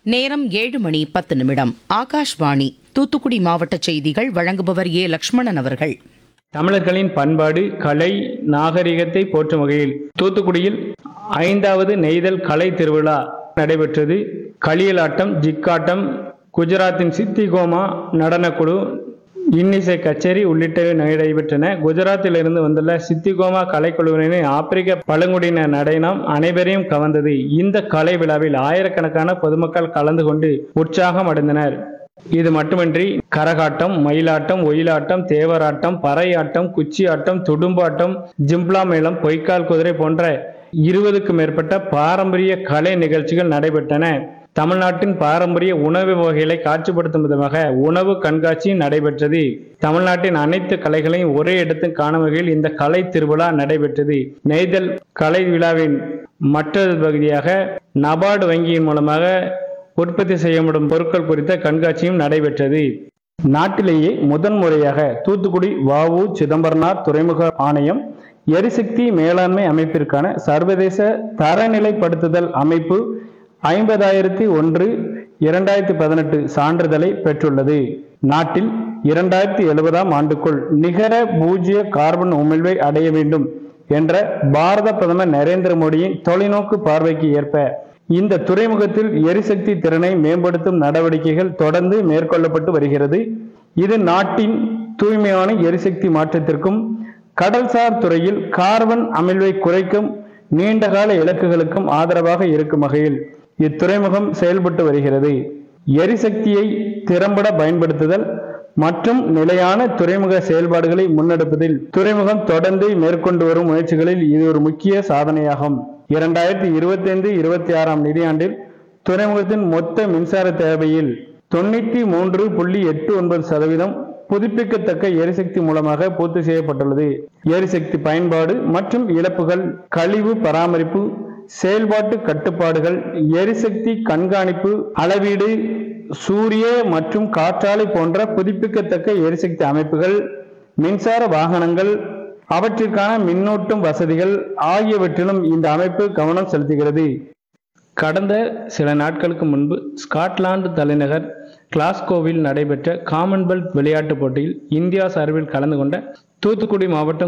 நேரம் ஏழு மணி பத்து நிமிடம் ஆகாஷ்வாணி தூத்துக்குடி மாவட்ட செய்திகள் வழங்குபவர் ஏ லக்ஷ்மணன் அவர்கள் தமிழர்களின் பண்பாடு கலை நாகரிகத்தை போற்றும் வகையில் தூத்துக்குடியில் ஐந்தாவது நெய்தல் கலை திருவிழா நடைபெற்றது களியலாட்டம் ஜிக்காட்டம் குஜராத்தின் சித்திகோமா நடனக்குழு இன்னிசை கச்சேரி உள்ளிட்டவை நடைபெற்றன குஜராத்திலிருந்து வந்துள்ள சித்திகோமா கலைக்குழுவினரின் ஆப்பிரிக்க பழங்குடியின நடனம் அனைவரையும் கவர்ந்தது இந்த கலை விழாவில் ஆயிரக்கணக்கான பொதுமக்கள் கலந்து கொண்டு உற்சாகம் அடைந்தனர் இது மட்டுமின்றி கரகாட்டம் மயிலாட்டம் ஒயிலாட்டம் தேவராட்டம் பறையாட்டம் குச்சியாட்டம் துடும்பாட்டம் ஜிம்ப்ளா மேளம் பொய்க்கால் குதிரை போன்ற இருபதுக்கும் மேற்பட்ட பாரம்பரிய கலை நிகழ்ச்சிகள் நடைபெற்றன தமிழ்நாட்டின் பாரம்பரிய உணவு வகைகளை காட்சிப்படுத்தும் விதமாக உணவு கண்காட்சி நடைபெற்றது தமிழ்நாட்டின் அனைத்து கலைகளையும் ஒரே இடத்தில் காணும் வகையில் இந்த கலை திருவிழா நடைபெற்றது நெய்தல் கலை விழாவின் மற்றொரு பகுதியாக நபார்டு வங்கியின் மூலமாக உற்பத்தி செய்யப்படும் பொருட்கள் குறித்த கண்காட்சியும் நடைபெற்றது நாட்டிலேயே முதன்முறையாக தூத்துக்குடி வஉ சிதம்பரனார் துறைமுக ஆணையம் எரிசக்தி மேலாண்மை அமைப்பிற்கான சர்வதேச தரநிலைப்படுத்துதல் அமைப்பு ஐம்பதாயிரத்தி ஒன்று இரண்டாயிரத்தி பதினெட்டு சான்றிதழை பெற்றுள்ளது நாட்டில் இரண்டாயிரத்தி எழுபதாம் ஆண்டுக்குள் நிகர பூஜ்ஜிய கார்பன் உமிழ்வை அடைய வேண்டும் என்ற பாரத பிரதமர் நரேந்திர மோடியின் தொலைநோக்கு பார்வைக்கு ஏற்ப இந்த துறைமுகத்தில் எரிசக்தி திறனை மேம்படுத்தும் நடவடிக்கைகள் தொடர்ந்து மேற்கொள்ளப்பட்டு வருகிறது இது நாட்டின் தூய்மையான எரிசக்தி மாற்றத்திற்கும் கடல்சார் துறையில் கார்பன் அமிழ்வை குறைக்கும் நீண்டகால இலக்குகளுக்கும் ஆதரவாக இருக்கும் வகையில் இத்துறைமுகம் செயல்பட்டு வருகிறது எரிசக்தியை திறம்பட பயன்படுத்துதல் மற்றும் நிலையான துறைமுக செயல்பாடுகளை முன்னெடுப்பதில் துறைமுகம் தொடர்ந்து மேற்கொண்டு வரும் முயற்சிகளில் இது ஒரு முக்கிய சாதனையாகும் இரண்டாயிரத்தி இருபத்தி ஐந்து இருபத்தி ஆறாம் நிதியாண்டில் துறைமுகத்தின் மொத்த மின்சார தேவையில் தொண்ணூத்தி மூன்று புள்ளி எட்டு ஒன்பது சதவீதம் புதுப்பிக்கத்தக்க எரிசக்தி மூலமாக பூர்த்தி செய்யப்பட்டுள்ளது எரிசக்தி பயன்பாடு மற்றும் இழப்புகள் கழிவு பராமரிப்பு செயல்பாட்டு கட்டுப்பாடுகள் எரிசக்தி கண்காணிப்பு அளவீடு சூரிய மற்றும் காற்றாலை போன்ற புதுப்பிக்கத்தக்க எரிசக்தி அமைப்புகள் மின்சார வாகனங்கள் அவற்றிற்கான மின்னூட்டும் வசதிகள் ஆகியவற்றிலும் இந்த அமைப்பு கவனம் செலுத்துகிறது கடந்த சில நாட்களுக்கு முன்பு ஸ்காட்லாந்து தலைநகர் கிளாஸ்கோவில் நடைபெற்ற காமன்வெல்த் விளையாட்டுப் போட்டியில் இந்தியா சார்பில் கலந்து கொண்ட தூத்துக்குடி மாவட்டம்